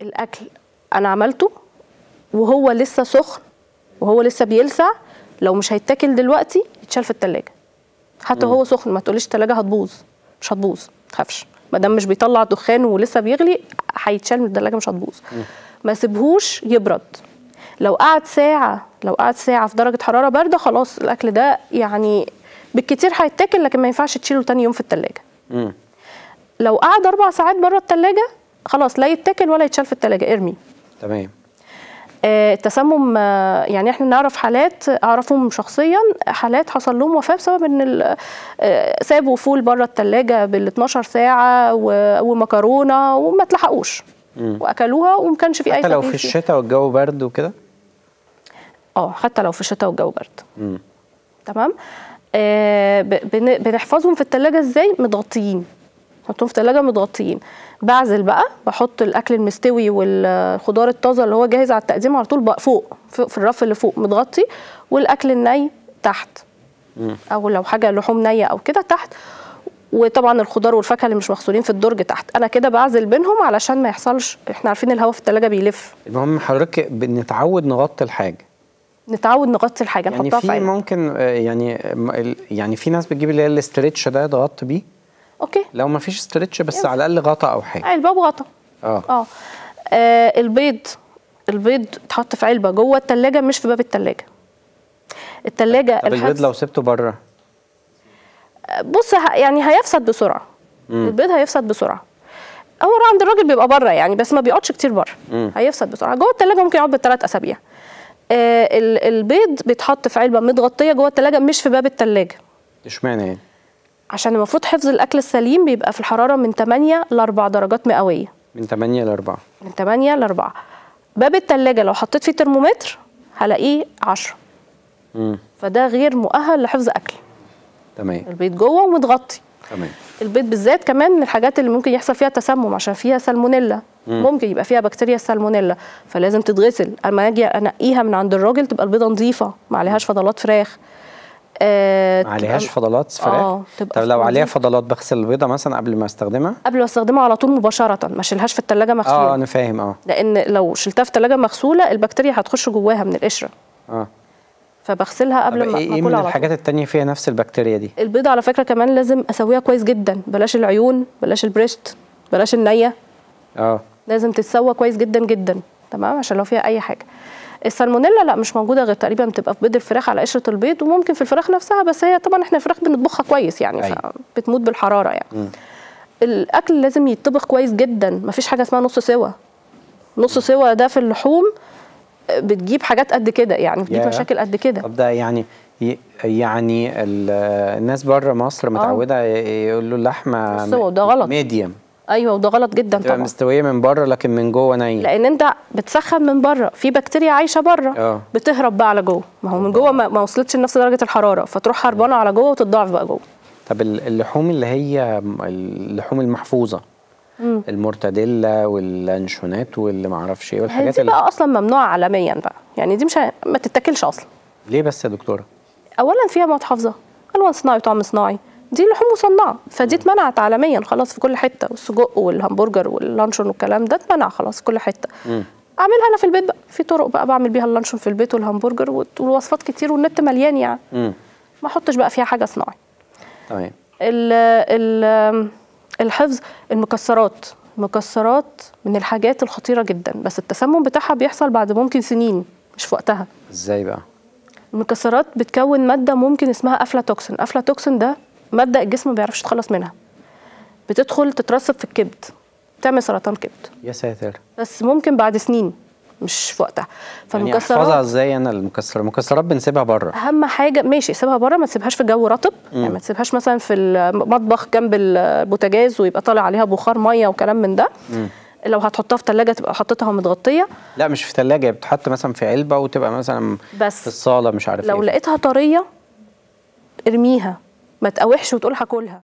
الاكل انا عملته وهو لسه سخن وهو لسه بيلسع لو مش هيتاكل دلوقتي يتشال في التلاجة حتى هو سخن ما تقوليش التلاجة هتبوظ مش هتبوظ ما تخافش ما دام مش بيطلع دخان ولسه بيغلي هيتشال من التلاجة مش هتبوظ ما سيبهوش يبرد لو قعد ساعة لو قعد ساعة في درجة حرارة باردة خلاص الأكل ده يعني بالكتير هيتاكل لكن ما ينفعش تشيله تاني يوم في التلاجة مم. لو قعد أربع ساعات بره التلاجة خلاص لا يتاكل ولا يتشال في التلاجة ارمي تمام آه، التسمم آه، يعني احنا نعرف حالات اعرفهم شخصيا حالات حصل لهم وفاه بسبب ان ال- آه، سابوا فول بره الثلاجه بال 12 ساعه و- ومكرونه وما اتلحقوش واكلوها وما كانش في اي حتى لو تغيير في فيها. الشتاء والجو برد وكده اه حتى لو في الشتاء والجو برد مم. تمام آه ب- بن- بنحفظهم في التلاجة ازاي متغطيين نحطهم في التلاجة متغطيين بعزل بقى بحط الاكل المستوي والخضار الطازه اللي هو جاهز على التقديم على طول بقى فوق فوق- في الرف اللي فوق متغطي والاكل الني تحت او لو حاجه لحوم نيه او كده تحت وطبعا الخضار والفاكهه اللي مش مغسولين في الدرج تحت انا كده بعزل بينهم علشان ما يحصلش احنا عارفين الهواء في التلاجة بيلف المهم حضرتك بنتعود نغطي الحاجه نتعود نغطي الحاجه يعني نحطها في في علبه ممكن آه، يعني م- ال- يعني في ناس بتجيب اللي هي الاسترتش ده تغطي بيه اوكي لو ما فيش استرتش بس ينفع. على الاقل غطا او حاجه علبه وغطا اه اه آه، البيض البيض اتحط في علبه جوه التلاجة مش في باب التلاجة التلاجة طب البيض الحبس لو سبته بره بص ه- يعني هيفسد بسرعه البيض هيفسد بسرعه هو عند الراجل بيبقى بره يعني بس ما بيقعدش كتير بره مم. هيفسد بسرعه جوه التلاجة ممكن يقعد بالثلاث اسابيع آه ال- البيض بيتحط في علبه متغطيه جوه التلاجة مش في باب التلاجة اشمعنى يعني عشان المفروض حفظ الاكل السليم بيبقى في الحراره من 8 ل 4 درجات مئويه من 8 ل 4 من 8 ل 4 باب التلاجة لو حطيت فيه ترمومتر هلاقيه 10 امم فده غير مؤهل لحفظ اكل تمام البيض جوه ومتغطي تمام البيض بالذات كمان من الحاجات اللي ممكن يحصل فيها تسمم عشان فيها سالمونيلا ممكن يبقى فيها بكتيريا السالمونيلا فلازم تتغسل اما اجي انقيها من عند الراجل تبقى البيضه نظيفه ما عليهاش فضلات فراخ آه ما عليهاش تبقى- فضلات فراخ آه، تبقى طب لو عليها نظيفة. فضلات بغسل البيضه مثلا قبل ما استخدمها قبل ما استخدمها على طول مباشره ما اشيلهاش في الثلاجه مغسوله اه انا فاهم اه لان لو شلتها في الثلاجه مغسوله البكتيريا هتخش جواها من القشره اه فبغسلها طب قبل ما ايه ما إيه اكلها من على طول. الحاجات التانية فيها نفس البكتيريا دي البيضة على فكرة كمان لازم أسويها كويس جدا بلاش العيون بلاش البريست بلاش النية اه لازم تتسوى كويس جدا جدا تمام عشان لو فيها أي حاجة السالمونيلا لا مش موجودة غير تقريبا بتبقى في بيض الفراخ على قشرة البيض وممكن في الفراخ نفسها بس هي طبعا احنا الفراخ بنطبخها كويس يعني أيوة. فبتموت بالحرارة يعني الأكل لازم يتطبخ كويس جدا مفيش حاجة اسمها نص سوا نص سوا ده في اللحوم آه، بتجيب حاجات قد كده يعني بتجيب ياه. مشاكل قد كده طب ده يعني ي- يعني ال- الناس بره مصر متعوده ي- يقولوا اللحمه بس هو ده غلط. ميديوم ايوه وده غلط جدا تبقى طبعا مستويه من بره لكن من جوه نيه لان انت بتسخن من بره في بكتيريا عايشه بره اه. بتهرب بقى على جوه ما هو من جوه ما, ما وصلتش لنفس درجه الحراره فتروح هربانه على جوه وتتضاعف بقى جوه طب ال- اللحوم اللي هي م- اللحوم المحفوظه المورتاديلا واللانشونات واللي معرفش ايه والحاجات دي اللي بقى اصلا ممنوعه عالميا بقى يعني دي مش ه... ما تتاكلش اصلا ليه بس يا دكتوره اولا فيها مواد حافظه الوان صناعي وطعم صناعي دي لحوم مصنعه فدي اتمنعت عالميا خلاص في كل حته والسجق والهمبرجر واللانشون والكلام ده اتمنع خلاص في كل حته اعملها انا في البيت بقى في طرق بقى بعمل بيها اللانشون في البيت والهمبرجر وت- والوصفات كتير والنت مليان يعني امم ما احطش بقى فيها حاجه صناعي تمام ال ال الحفظ المكسرات المكسرات من الحاجات الخطيرة جدا بس التسمم بتاعها بيحصل بعد ممكن سنين مش في وقتها ازاي بقى المكسرات بتكون مادة ممكن اسمها أفلاتوكسين أفلاتوكسين ده مادة الجسم ما بيعرفش يتخلص منها بتدخل تترسب في الكبد تعمل سرطان كبد يا ساتر بس ممكن بعد سنين مش في وقتها يعني احفظها ازاي انا المكسرات المكسرات بنسيبها بره اهم حاجه ماشي سيبها بره ما تسيبهاش في جو رطب يعني ما تسيبهاش مثلا في المطبخ جنب البوتاجاز ويبقى طالع عليها بخار ميه وكلام من ده لو هتحطها في ثلاجه تبقى حطيتها متغطيه لا مش في ثلاجه بتتحط مثلا في علبه وتبقى مثلا بس في الصاله مش عارف لو ايه لقيتها طريه ارميها ما تقاوحش وتقول هاكلها